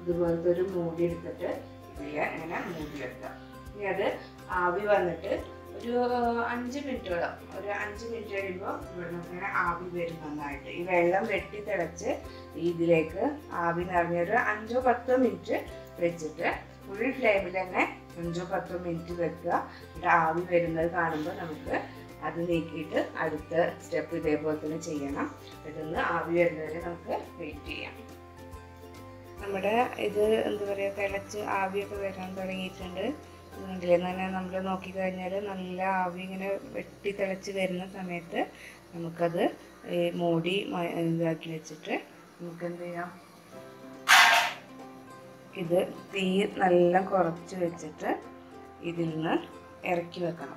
ഇതുപോലത്തെ ഒരു മൂടി എടുത്തിട്ട് ഇതിൽ ഇങ്ങനെ മൂടി വെക്കാം ഇനി അത് ആവി വന്നിട്ട് ഒരു അഞ്ച് മിനിറ്റോളം ഒരു അഞ്ച് മിനിറ്റ് കഴിയുമ്പോൾ ഇവിടെ നിന്ന് ഇങ്ങനെ ആവി വരും നന്നായിട്ട് ഈ വെള്ളം വെട്ടി തിളച്ച് ഇതിലേക്ക് ആവി നിറഞ്ഞൊരു അഞ്ചോ പത്തോ മിനിറ്റ് വെച്ചിട്ട് ഫുൾ ഫ്ലെയിമിൽ തന്നെ അഞ്ചോ പത്തോ മിനിറ്റ് വെക്കുക എന്നിട്ട് ആവി വരുന്നത് കാണുമ്പോൾ നമുക്ക് അത് നീക്കിയിട്ട് അടുത്ത സ്റ്റെപ്പ് ഇതേപോലെ തന്നെ ചെയ്യണം ഇതൊന്ന് ആവി വരുന്നവരെ നമുക്ക് വെയിറ്റ് ചെയ്യാം നമ്മുടെ ഇത് എന്താ പറയുക തിളച്ച് ആവിയൊക്കെ വരാൻ തുടങ്ങിയിട്ടുണ്ട് കണ്ടില്ലേ തന്നെ നമ്മൾ നോക്കിക്കഴിഞ്ഞാൽ നല്ല ആവി ഇങ്ങനെ വെട്ടി തിളച്ച് വരുന്ന സമയത്ത് നമുക്കത് ഈ മൂടി മ- ഇതാക്കി വെച്ചിട്ട് നമുക്ക് എന്ത് ചെയ്യാം ഇത് തീ നല്ല കുറച്ച് വെച്ചിട്ട് ഇതിൽ നിന്ന് ഇറക്കി വെക്കണം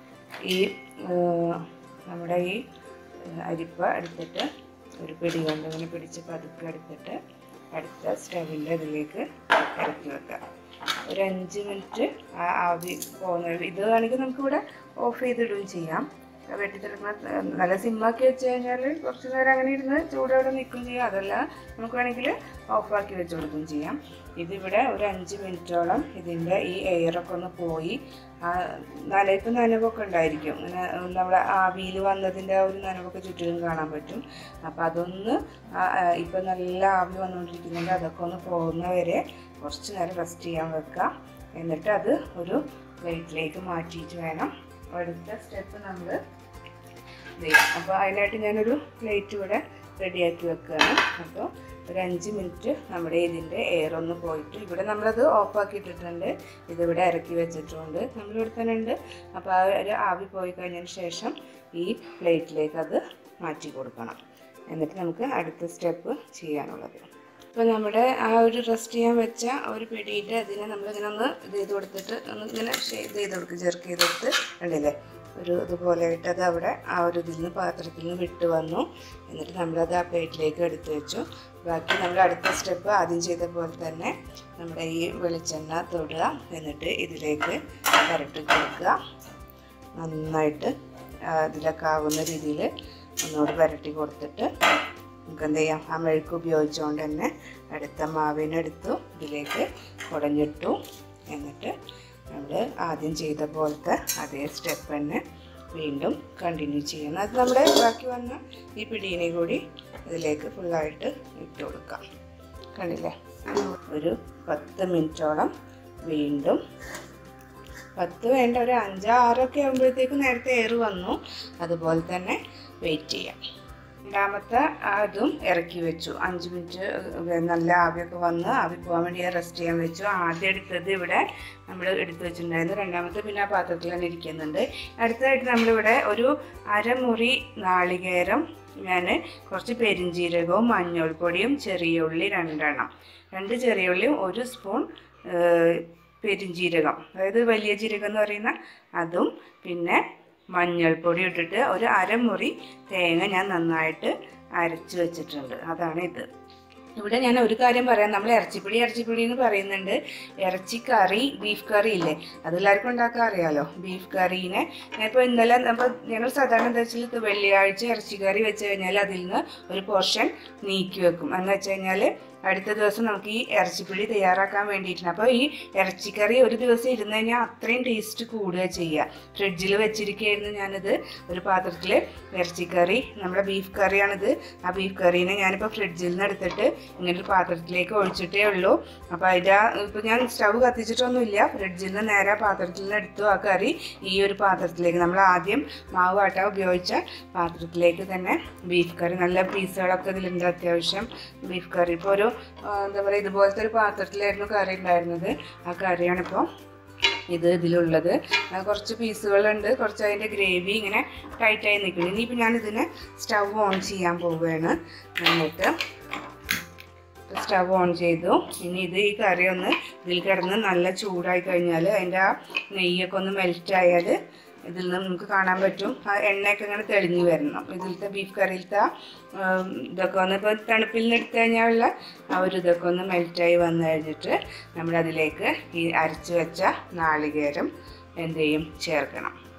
ഈ ഏഹ്, നമ്മുടെ ഈ ഏഹ്, അരിപ്പ എടുത്തിട്ട് ഒരു പിടി കൊണ്ട് ഇങ്ങനെ പിടിച്ച് പതുക്കെ എടുത്തിട്ട് അടുത്ത സ്റ്റവിൻ്റെ ഇതിലേക്ക് ഇറക്കി വെക്കാം ഒരു അഞ്ച് മിനിറ്റ് ആ ആവി പോകുന്ന ഇത് വേണമെങ്കിൽ നമുക്കിവിടെ ഓഫ് ചെയ്തിടുകയും ചെയ്യാം വെട്ടിത്തെടുക്കുന്ന നല്ല സിമ്മാക്കി വെച്ച് കഴിഞ്ഞാൽ കുറച്ച് നേരം അങ്ങനെ ഇരുന്ന് ചൂടോടെ നിൽക്കുകയും ചെയ്യാം അതല്ല നമുക്ക് വേണമെങ്കിൽ ഓഫാക്കി വെച്ച് കൊടുക്കുകയും ചെയ്യാം ഇതിവിടെ ഒരു അഞ്ച് മിനിറ്റോളം ഇതിൻ്റെ ഈ എയറൊക്കെ ഒന്ന് പോയി ആ നനയ്പ്പ് നനവൊക്കെ ഉണ്ടായിരിക്കും ഇങ്ങനെ നമ്മുടെ ആവിയിൽ വന്നതിൻ്റെ ആ ഒരു നനവൊക്കെ ചുറ്റിലും കാണാൻ പറ്റും അപ്പം അതൊന്ന് ആ- ആ ഇപ്പം നല്ല ആവി വന്നുകൊണ്ടിരിക്കുന്നുണ്ട് അതൊക്കെ ഒന്ന് പോകുന്നവരെ കുറച്ച് നേരം റെസ്റ്റ് ചെയ്യാൻ വെക്കുക എന്നിട്ട് അത് ഒരു പ്ലേറ്റിലേക്ക് മാറ്റിയിട്ട് വേണം അടുത്ത സ്റ്റെപ്പ് നമ്മൾ ചെയ്യാം അപ്പോൾ അതിനായിട്ട് ഞാനൊരു പ്ലേറ്റ് ഇവിടെ റെഡിയാക്കി വെക്കുകയാണ് അപ്പോൾ ഒരു അഞ്ച് മിനിറ്റ് നമ്മുടെ ഇതിൻ്റെ എയർ ഒന്ന് പോയിട്ട് ഇവിടെ നമ്മളത് ഓഫാക്കിയിട്ടിട്ടുണ്ട് ഇതിവിടെ ഇറക്കി വെച്ചിട്ടുണ്ട് നമ്മളിവിടെ തന്നെ ഉണ്ട് അപ്പോൾ ആ ഒരു ആവി പോയി കഴിഞ്ഞതിന് ശേഷം ഈ പ്ലേറ്റിലേക്ക് അത് മാറ്റി കൊടുക്കണം എന്നിട്ട് നമുക്ക് അടുത്ത സ്റ്റെപ്പ് ചെയ്യാനുള്ളത് ഇപ്പോൾ നമ്മുടെ ആ ഒരു റെസ്റ്റ് ചെയ്യാൻ വെച്ച ആ ഒരു പിടിയിട്ട് അതിനെ നമ്മളിങ്ങനെ ഒന്ന് ഇത് ചെയ്ത് കൊടുത്തിട്ട് ഒന്ന് ഇങ്ങനെ ഷെയ്ത് ചെയ്ത് കൊടുക്കും ചെറുക്ക് ചെയ്ത് കൊടുത്ത് കണ്ടില്ലേ ഒരു ഇതുപോലെ ആയിട്ട് അത് അവിടെ ആ ഒരു ഇതിൽ നിന്ന് പാത്രത്തിൽ നിന്ന് വിട്ട് വന്നു എന്നിട്ട് നമ്മളത് ആ പ്ലേറ്റിലേക്ക് എടുത്തു വെച്ചു ബാക്കി നമ്മൾ അടുത്ത സ്റ്റെപ്പ് ആദ്യം ചെയ്ത പോലെ തന്നെ നമ്മുടെ ഈ വെളിച്ചെണ്ണ തൊടുക എന്നിട്ട് ഇതിലേക്ക് പുരട്ടി കൊടുക്കുക നന്നായിട്ട് ആ, ഇതിലൊക്കെ ആവുന്ന രീതിയിൽ ഒന്നുകൂടി പുരട്ടി കൊടുത്തിട്ട് നമുക്ക് എന്ത് ചെയ്യാം ആ മെഴുക്ക് ഉപയോഗിച്ചുകൊണ്ട് തന്നെ അടുത്ത മാവിനെടുത്തു ഇതിലേക്ക് കുടഞ്ഞിട്ടു എന്നിട്ട് നമ്മൾ ആദ്യം ചെയ്ത പോലത്തെ അതേ സ്റ്റെപ്പ് തന്നെ വീണ്ടും കണ്ടിന്യൂ ചെയ്യണം അത് നമ്മുടെ ബാക്കി വന്ന ഈ പിടീനെ കൂടി ഇതിലേക്ക് ഫുള്ളായിട്ട് ഇട്ട് കൊടുക്കാം കണ്ടില്ലേ ഒരു പത്ത് മിനിറ്റോളം വീണ്ടും പത്ത് വേണ്ട ഒരു അഞ്ചോ ആറൊക്കെ ആകുമ്പോഴത്തേക്ക് നേരത്തെ എയർ വന്നു അതുപോലെ തന്നെ വെയിറ്റ് ചെയ്യാം രണ്ടാമത്തെ അതും ഇറക്കി വെച്ചു അഞ്ച് മിനിറ്റ് നല്ല ആവിയൊക്കെ വന്ന് ആവി പോകാൻ വേണ്ടി റെസ്റ്റ് ചെയ്യാൻ വെച്ചു ആദ്യം എടുത്തത് ഇവിടെ നമ്മൾ എടുത്തു വെച്ചിട്ടുണ്ടായിരുന്നു രണ്ടാമത്തെ പിന്നെ ആ പാത്രത്തിൽ തന്നെ ഇരിക്കുന്നുണ്ട് അടുത്തതായിട്ട് നമ്മളിവിടെ ഒരു അരമുറി നാളികേരം ഞാൻ കുറച്ച് പെരിഞ്ജീരകവും മഞ്ഞൾപ്പൊടിയും ചെറിയ ഉള്ളി രണ്ടെണ്ണം രണ്ട് ചെറിയ ഉള്ളിയും ഒരു സ്പൂൺ ഏഹ്, പെരിഞ്ജീരകം അതായത് വലിയ ജീരകം എന്ന് പറയുന്ന അതും പിന്നെ മഞ്ഞൾപ്പൊടി ഇട്ടിട്ട് ഒരു അരമുറി തേങ്ങ ഞാൻ നന്നായിട്ട് അരച്ച് വെച്ചിട്ടുണ്ട് അതാണ് ഇത് ഇവിടെ ഞാൻ ഒരു കാര്യം പറയാം നമ്മൾ ഇറച്ചിപ്പിടി ഇറച്ചിപ്പിടി എന്ന് പറയുന്നുണ്ട് ഇറച്ചിക്കറി ബീഫ് കറി ഇല്ലേ അതെല്ലാവർക്കും ഉണ്ടാക്കാൻ അറിയാലോ ബീഫ് കറീനെ ഞാനിപ്പോൾ ഇന്നലെ നമ്മൾ ഞങ്ങൾ സാധാരണ എന്താ വെച്ചാൽ ഇത് വെള്ളിയാഴ്ച ഇറച്ചിക്കറി വെച്ച് കഴിഞ്ഞാൽ അതിൽ നിന്ന് ഒരു പോർഷൻ നീക്കി വെക്കും എന്ന് വെച്ച് കഴിഞ്ഞാൽ അടുത്ത ദിവസം നമുക്ക് ഈ ഇറച്ചിപ്പിടി തയ്യാറാക്കാൻ വേണ്ടിയിട്ടാണ് അപ്പോൾ ഈ ഇറച്ചിക്കറി ഒരു ദിവസം ഇരുന്ന് കഴിഞ്ഞാൽ അത്രയും ടേസ്റ്റ് കൂടുക ചെയ്യുക ഫ്രിഡ്ജിൽ വെച്ചിരിക്കുകയായിരുന്നു ഞാനിത് ഒരു പാത്രത്തിൽ ഇറച്ചിക്കറി നമ്മുടെ ബീഫ് കറിയാണിത് ആ ബീഫ് കറീനെ ഞാനിപ്പോൾ ഫ്രിഡ്ജിൽ നിന്ന് എടുത്തിട്ട് ഇങ്ങനെ ഒരു പാത്രത്തിലേക്ക് ഒഴിച്ചിട്ടേ ഉള്ളൂ അപ്പോൾ അതിൻ്റെ ഇപ്പോൾ ഞാൻ സ്റ്റൗ കത്തിച്ചിട്ടൊന്നുമില്ല ഫ്രിഡ്ജിൽ നിന്ന് നേരെ ആ പാത്രത്തിൽ നിന്ന് എടുത്തു ആ കറി ഈ ഒരു പാത്രത്തിലേക്ക് നമ്മൾ ആദ്യം മാവ് ആട്ട ഉപയോഗിച്ച പാത്രത്തിലേക്ക് തന്നെ ബീഫ് കറി നല്ല പീസുകളൊക്കെ ഇതിലുണ്ട് അത്യാവശ്യം ബീഫ് കറി ഇപ്പോൾ ഒരു ആ, എന്താ പറയുക ഇതുപോലത്തെ ഒരു പാത്രത്തിലായിരുന്നു കറി ഉണ്ടായിരുന്നത് ആ കറിയാണിപ്പോൾ ഇത് ഇതിലുള്ളത് ആ, കുറച്ച് പീസുകളുണ്ട് കുറച്ച് അതിൻ്റെ ഗ്രേവി ഇങ്ങനെ ടൈറ്റായി നിൽക്കുന്നു ഇനിയിപ്പോൾ ഞാനിതിനെ സ്റ്റൗ ഓൺ ചെയ്യാൻ പോവുകയാണ് എന്നിട്ട് സ്റ്റവ് ഓൺ ചെയ്തു ഇനി ഇത് ഈ കറി ഒന്ന് ഇതിൽ കിടന്ന് നല്ല ചൂടായി കഴിഞ്ഞാൽ അതിൻ്റെ ആ നെയ്യൊക്കെ ഒന്ന് മെൽറ്റ് ആയാൽ ഇതിൽ നിന്ന് നമുക്ക് കാണാൻ പറ്റും ആ എണ്ണയൊക്കെ ഇങ്ങനെ തെളിഞ്ഞു വരണം ഇതിലത്തെ ബീഫ് കറിയിലത്തെ ആ, ഉം, ഇതൊക്കെ ഒന്ന് ഇപ്പോൾ തണുപ്പിൽ നിന്ന് എടുത്തു കഴിഞ്ഞാലുള്ള ആ ഒരു ഇതൊക്കെ ഒന്ന് മെൽറ്റായി വന്നു കഴിഞ്ഞിട്ട് നമ്മൾ അതിലേക്ക് ഈ അരച്ച് വെച്ച നാളികേരം എന്ത് ചെയ്യും ചേർക്കണം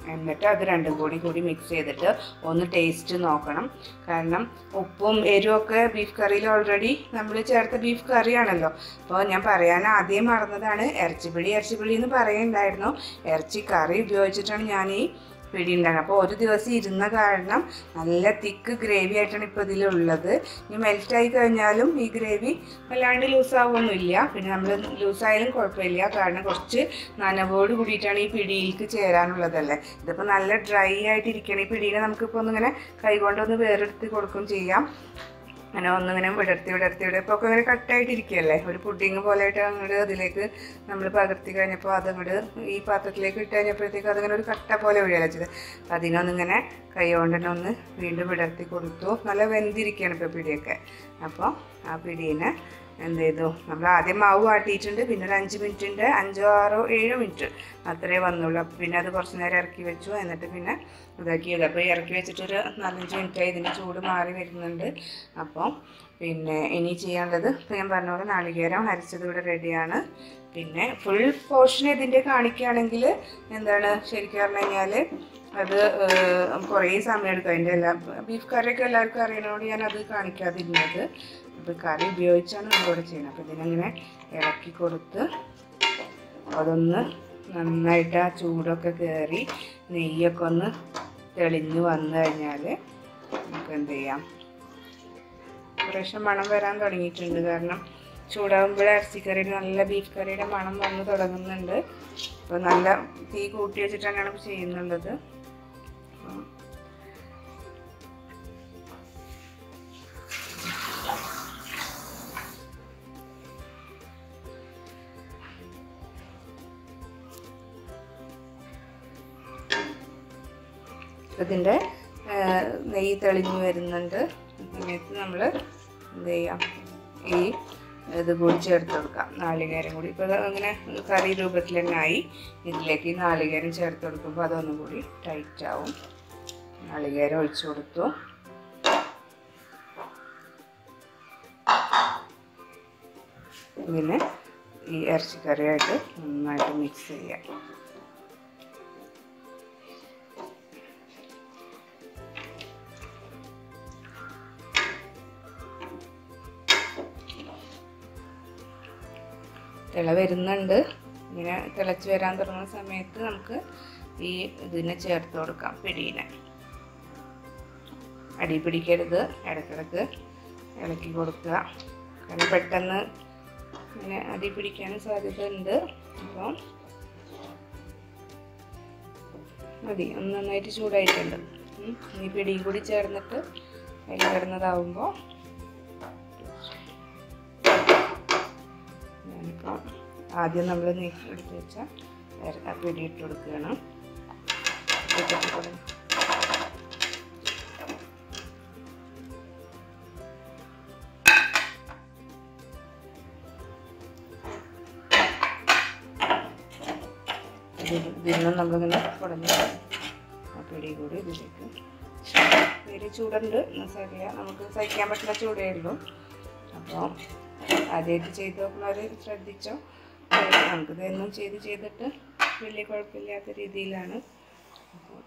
എന്നിട്ട് അത് രണ്ടും കൂടി കൂടി മിക്സ് ചെയ്തിട്ട് ഒന്ന് ടേസ്റ്റ് നോക്കണം കാരണം ഉപ്പും എരിവൊക്കെ ബീഫ് കറിയിൽ ഓൾറെഡി നമ്മൾ ചേർത്ത ബീഫ് കറിയാണല്ലോ അപ്പോൾ ഞാൻ പറയാൻ ആദ്യം മറന്നതാണ് ഇറച്ചിപ്പിടി ഇറച്ചിപ്പിടി എന്ന് പറയുന്നുണ്ടായിരുന്നു ഇറച്ചി കറി ഉപയോഗിച്ചിട്ടാണ് ഞാൻ ഈ പിടി ഉണ്ടാകുന്നത് അപ്പോൾ ഒരു ദിവസം ഇരുന്ന കാരണം നല്ല തിക്ക് ഗ്രേവി ആയിട്ടാണ് ഇപ്പോൾ ഇതിലുള്ളത് ഇനി മെൽറ്റായി കഴിഞ്ഞാലും ഈ ഗ്രേവി വല്ലാണ്ട് ലൂസാവൊന്നുമില്ല പിന്നെ നമ്മൾ ലൂസായാലും കുഴപ്പമില്ല കാരണം കുറച്ച് നനവോട് കൂടിയിട്ടാണ് ഈ പിടിയിലേക്ക് ചേരാനുള്ളതല്ലേ ഇതിപ്പോൾ നല്ല ഡ്രൈ ആയിട്ടിരിക്കണം ഈ പിടിയിൽ നമുക്കിപ്പോൾ ഒന്നിങ്ങനെ കൈകൊണ്ടൊന്ന് വേറെടുത്ത് കൊടുക്കും ചെയ്യാം അങ്ങനെ ഒന്നിങ്ങനെ വിടർത്തി വിടർത്തി വിട ഇപ്പോൾ ഒക്കെ ഇങ്ങനെ കട്ടായിട്ടിരിക്കുകയല്ലേ ഒരു പുഡിങ് പോലെയായിട്ട് അങ്ങോട്ട് അതിലേക്ക് നമ്മൾ പകർത്തി കഴിഞ്ഞപ്പോൾ അതങ്ങോട്ട് ഈ പാത്രത്തിലേക്ക് ഇട്ട് കഴിഞ്ഞപ്പോഴത്തേക്ക് അതിങ്ങനെ ഒരു കട്ട പോലെ വീഴല ചെയ്ത് അതിനൊന്നിങ്ങനെ കൈ കൊണ്ട് തന്നെ ഒന്ന് വീണ്ടും വിടർത്തി കൊടുത്തു നല്ല വെന്തിരിക്കുകയാണ് ഇപ്പോൾ പിടിയൊക്കെ അപ്പോൾ ആ പിടീനെ എന്ത് ചെയ്തു നമ്മൾ ആദ്യം മാവ് വാട്ടിയിട്ടുണ്ട് പിന്നെ ഒരു അഞ്ച് മിനിറ്റിൻ്റെ അഞ്ചോ ആറോ ഏഴോ മിനിറ്റ് അത്രേ വന്നുള്ളൂ അപ്പോൾ പിന്നെ അത് കുറച്ച് നേരം ഇറക്കി വെച്ചു എന്നിട്ട് പിന്നെ ഇതാക്കിയത് അപ്പോൾ ഇറക്കി വെച്ചിട്ടൊരു നാലഞ്ച് മിനിറ്റായി ഇതിൻ്റെ ചൂട് മാറി വരുന്നുണ്ട് അപ്പോൾ പിന്നെ ഇനി ചെയ്യേണ്ടത് ഇപ്പോൾ ഞാൻ പറഞ്ഞ പോലെ നാളികേരം അരച്ചത് ഇവിടെ റെഡിയാണ് പിന്നെ ഫുൾ പോർഷൻ ഇതിൻ്റെ കാണിക്കുകയാണെങ്കിൽ എന്താണ് ശരിക്കും പറഞ്ഞു കഴിഞ്ഞാൽ അത് ഏഹ്, കുറേ സമയം എടുക്കും അതിൻ്റെ എല്ലാ ബീഫ് കറിയൊക്കെ എല്ലാവർക്കും അറിയണതുകൊണ്ട് ഞാൻ അത് കാണിക്കാതിരുന്നത് അപ്പോൾ കറി ഉപയോഗിച്ചാണ് നമ്മളിവിടെ ചെയ്യുന്നത് അപ്പോൾ ഇതിനങ്ങനെ ഇളക്കി കൊടുത്ത് അതൊന്ന് നന്നായിട്ട് ആ ചൂടൊക്കെ കയറി നെയ്യൊക്കെ ഒന്ന് തെളിഞ്ഞ് വന്നു കഴിഞ്ഞാൽ നമുക്ക് എന്ത് ചെയ്യാം കുറേശ്ശെ മണം വരാൻ തുടങ്ങിയിട്ടുണ്ട് കാരണം ചൂടാകുമ്പോൾ ഇറച്ചിക്കറിയുടെ നല്ല ബീഫ് കറിയുടെ മണം വന്ന് തുടങ്ങുന്നുണ്ട് അപ്പോൾ നല്ല തീ കൂട്ടി വെച്ചിട്ടാണ് ഇപ്പോൾ ചെയ്യുന്നുള്ളത് അപ്പം ഇതിൻ്റെ നെയ്യ് തെളിഞ്ഞ് വരുന്നുണ്ട് ഈ സമയത്ത് നമ്മൾ എന്ത് ചെയ്യാം ഈ ഇത് കൂടി ചേർത്ത് കൊടുക്കാം നാളികേരം കൂടി ഇപ്പോൾ അങ്ങനെ കറി രൂപത്തിൽ തന്നെ ആയി ഇതിലേക്ക് ഈ നാളികേരം ചേർത്ത് കൊടുക്കുമ്പോൾ അതൊന്നും കൂടി ടൈറ്റ് ആവും നാളികേരം ഒഴിച്ചു കൊടുത്തു ഇതിനെ ഈ ഇറച്ചിക്കറിയായിട്ട് നന്നായിട്ട് മിക്സ് ചെയ്യാം തിള വരുന്നുണ്ട് ഇങ്ങനെ തിളച്ച് വരാൻ തുടങ്ങുന്ന സമയത്ത് നമുക്ക് ഈ ഇതിനെ ചേർത്ത് കൊടുക്കാം പിടീനെ അടി പിടിക്കരുത് ഇടയ്ക്കിടയ്ക്ക് ഇളക്കി കൊടുക്കുക കാരണം പെട്ടെന്ന് ഇങ്ങനെ അടി പിടിക്കാനും സാധ്യത ഉണ്ട് അപ്പം മതി ഒന്ന് നന്നായിട്ട് ചൂടായിട്ടുണ്ട് ഉം. ഇനി പിടിയും കൂടി ചേർന്നിട്ട് അതിൽ കിടന്നതാവുമ്പോൾ ഞാനിപ്പോൾ ആദ്യം നമ്മൾ നീക്കി എടുത്ത് വെച്ച ഇര- ആ പിടി ഇട്ട് കൊടുക്കുകയാണ് ഇട്ടിട്ട് കൊടു- ഇതിൽ- ഇതിൽ നിന്ന് നമ്മളിങ്ങനെ കുടഞ്ഞ് ആ പിടി കൂടി ഇതിലേക്ക് വലിയ ചൂടുണ്ട് സരിയ നമുക്ക് സഹിക്കാൻ പറ്റുന്ന ചൂടേ ഉള്ളൂ അപ്പോൾ ആദ്യമായിട്ട് ചെയ്ത് നോക്കുന്നവർ ശ്രദ്ധിച്ചോ ഏഹ് നമുക്കിത് എന്നും ചെയ്ത് ചെയ്തിട്ട് വലിയ കുഴപ്പമില്ലാത്ത രീതിയിലാണ് അപ്പോൾ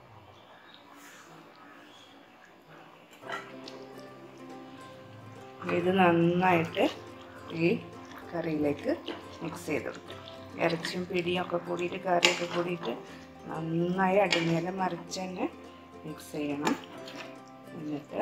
ഇത് നന്നായിട്ട് ഈ കറിയിലേക്ക് മിക്സ് ചെയ്ത് കൊടുക്കും ഇറച്ചിയും പിടിയും ഒക്കെ കൂടിയിട്ട് കറിയൊക്കെ കൂടിയിട്ട് നന്നായി അടിമേലെ മറിച്ച് തന്നെ മിക്സ് ചെയ്യണം എന്നിട്ട്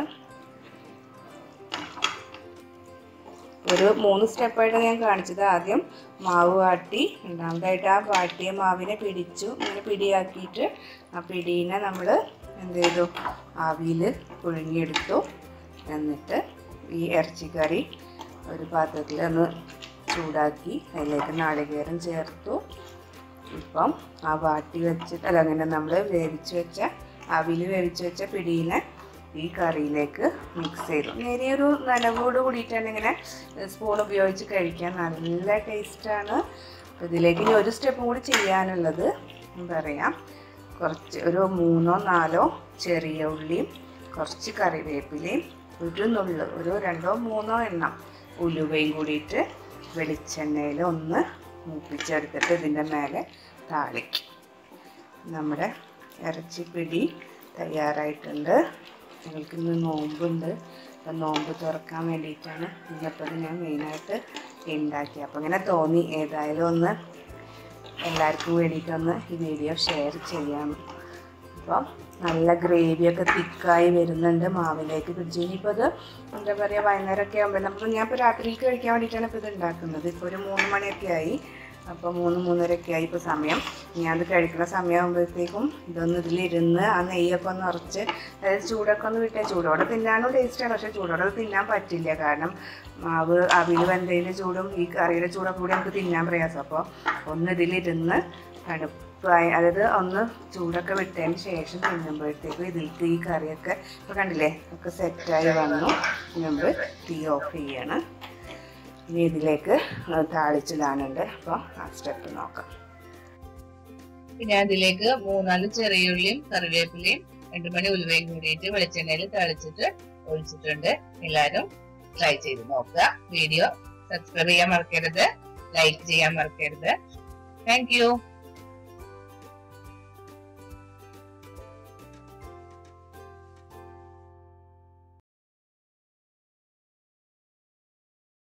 ഒരു മൂന്ന് സ്റ്റെപ്പായിട്ട് ഞാൻ കാണിച്ചത് ആദ്യം മാവ് വാട്ടി രണ്ടാമതായിട്ട് ആ വാട്ടിയ മാവിനെ പിടിച്ചു ഇങ്ങനെ പിടിയാക്കിയിട്ട് ആ പിടീനെ നമ്മൾ എന്ത് ചെയ്തു ആവിയിൽ പുഴുങ്ങിയെടുത്തു എന്നിട്ട് ഈ ഇറച്ചിക്കറി ഒരു പാത്രത്തിൽ ഒന്ന് ചൂടാക്കി അതിലേക്ക് നാളികേരം ചേർത്തു ഇപ്പം ആ വാട്ടി വെച്ചിട്ട് അല്ല അങ്ങനെ നമ്മൾ വേവിച്ച് വെച്ച ആവിയിൽ വേവിച്ച് വെച്ച പിടീനെ ഈ കറിയിലേക്ക് മിക്സ് ചെയ്തു നേരിയൊരു നനവോട് കൂടിയിട്ടാണ് ഇങ്ങനെ സ്പൂൺ ഉപയോഗിച്ച് കഴിക്കാൻ നല്ല ടേസ്റ്റാണ് ഇതിലേക്ക് ഇനി ഒരു സ്റ്റെപ്പും കൂടി ചെയ്യാനുള്ളത് ഞാൻ പറയാം കുറച്ച് ഒരു മൂന്നോ നാലോ ചെറിയ ഉള്ളിയും കുറച്ച് കറിവേപ്പിലയും ഒരു നുള്ള് ഒരു രണ്ടോ മൂന്നോ എണ്ണം ഉലുവയും കൂടിയിട്ട് വെളിച്ചെണ്ണയിൽ ഒന്ന് മൂപ്പിച്ചെടുത്തിട്ട് ഇതിൻ്റെ മേലെ താളിക്കും നമ്മുടെ ഇറച്ചിപ്പിടി തയ്യാറായിട്ടുണ്ട് ഞങ്ങൾക്ക് ഇന്ന് നോമ്പുണ്ട് അപ്പം നോമ്പ് തുറക്കാൻ വേണ്ടിയിട്ടാണ് ഇന്നിപ്പോൾ ഇത് ഞാൻ മെയിനായിട്ട് ഉണ്ടാക്കി അപ്പോൾ ഇങ്ങനെ തോന്നി ഏതായാലും ഒന്ന് എല്ലാവർക്കും വേണ്ടിയിട്ടൊന്ന് ഈ വീഡിയോ ഷെയർ ചെയ്യാം അപ്പോൾ നല്ല ഗ്രേവിയൊക്കെ തിക്കായി വരുന്നുണ്ട് മാവിലേക്ക് പിടിച്ച് ഇനിയിപ്പോൾ അത് എന്താ പറയുക വൈകുന്നേരമൊക്കെ ആകുമ്പോൾ നമുക്ക് ഞാൻ ഇപ്പോൾ രാത്രിക്ക് കഴിക്കാൻ വേണ്ടിയിട്ടാണ് ഇപ്പോൾ ഇത് ഉണ്ടാക്കുന്നത് ഇപ്പോൾ ഒരു മൂന്ന് മണിയൊക്കെ ആയി അപ്പോൾ മൂന്ന് മൂന്നരയൊക്കെ ആയി ഇപ്പോൾ സമയം ഞാൻ അത് കഴിക്കുന്ന സമയമാകുമ്പോഴത്തേക്കും ഇതൊന്ന് ഇതിലിരുന്ന് ആ നെയ്യൊക്കെ ഒന്ന് ഉറച്ച് അതായത് ചൂടൊക്കെ ഒന്ന് വിട്ടേ ചൂടോടെ തിന്നാനും ടേസ്റ്റാണ് പക്ഷേ ചൂടോടെ അത് തിന്നാൻ പറ്റില്ല കാരണം മാവ് അവിൽ വെന്തതിൻ്റെ ചൂടും ഈ കറിയുടെ ചൂടൊക്കെ കൂടി നമുക്ക് തിന്നാൻ പ്രയാസം അപ്പോൾ ഒന്ന് ഇതിലിരുന്ന് തണുപ്പായി അതായത് ഒന്ന് ചൂടൊക്കെ വിട്ടതിന് ശേഷം തിന്നുമ്പോഴത്തേക്കും ഇതിലേക്ക് ഈ കറിയൊക്കെ ഇപ്പോൾ കണ്ടില്ലേ ഒക്കെ സെറ്റായി വന്നു മുമ്പ് തീ ഓഫ് ചെയ്യണം ഇനി ഇതിലേക്ക് താളിച്ചിടാനുണ്ട് അപ്പോൾ ആ സ്റ്റെപ്പ് നോക്കാം പിന്നെ അതിലേക്ക് മൂന്നാല് ചെറിയുള്ളിയും കറിവേപ്പിലയും രണ്ടു മണി ഉലുവയും കൂടിയിട്ട് വെളിച്ചെണ്ണയിൽ തളിച്ചിട്ട് ഒഴിച്ചിട്ടുണ്ട് എല്ലാവരും ട്രൈ ചെയ്ത് നോക്കുക വീഡിയോ സബ്സ്ക്രൈബ് ചെയ്യാൻ മറക്കരുത് ലൈക്ക് ചെയ്യാൻ മറക്കരുത് താങ്ക് യു